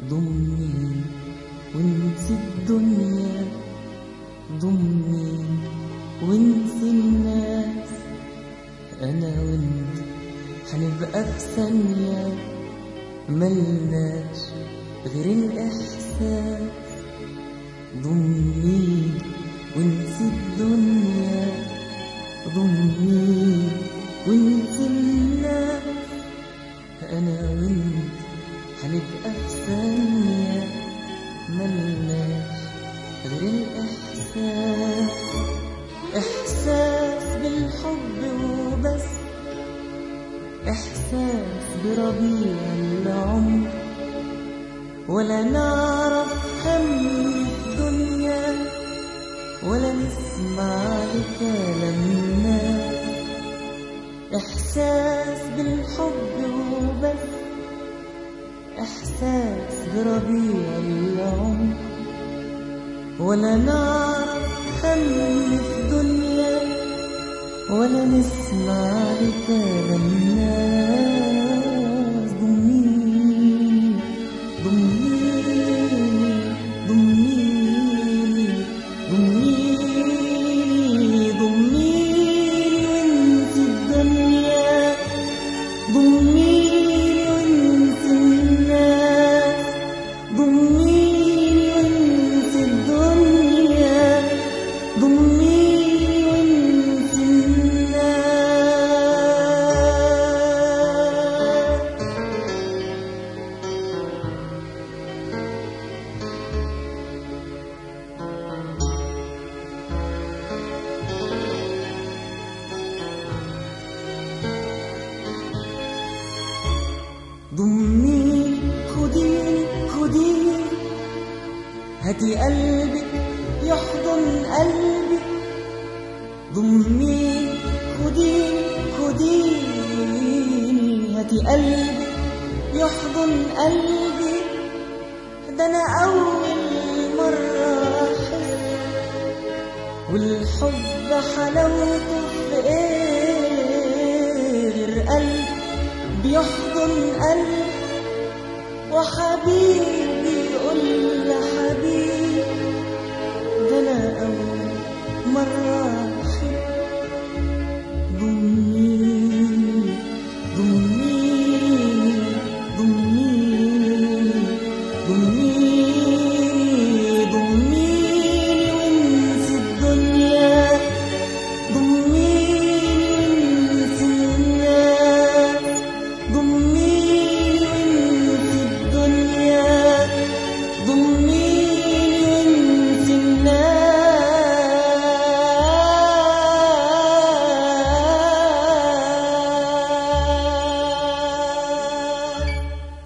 ضمني وانسي الدنيا ضمني وانسي الناس انا وانت هنبقى في ثانية ملناش غير الاحساس ضمني وانسي الدنيا ضمني وانسي الناس انا وانت هنبقى في ثانية ملناش غير الإحساس إحساس بالحب وبس إحساس بربيع العمر ولا نعرف هم في دنيا ولا نسمع لكلام الناس إحساس بالحب وبس إحساس بربيع العمر ولا نعرف هم في دنيا ولا نسمع لكلام الناس ضمنيني ضمنيني ضمنيني ضمنيني ضمنيني وانت الدنيا ضمنيني وانت الناس ضمنيني وانت الدنيا ضمنيني وانت الناس ضمنيني خديني خديني هاتي قلبك يحضن قلبي ضمنيني خديني خديني هاتي قلبك يحضن قلبي ده انا اول مرة احس والحب حلاوته في ايه غير قلب بيحضن قلب وحبيبي يقول لحبيبي ده انا اول مرة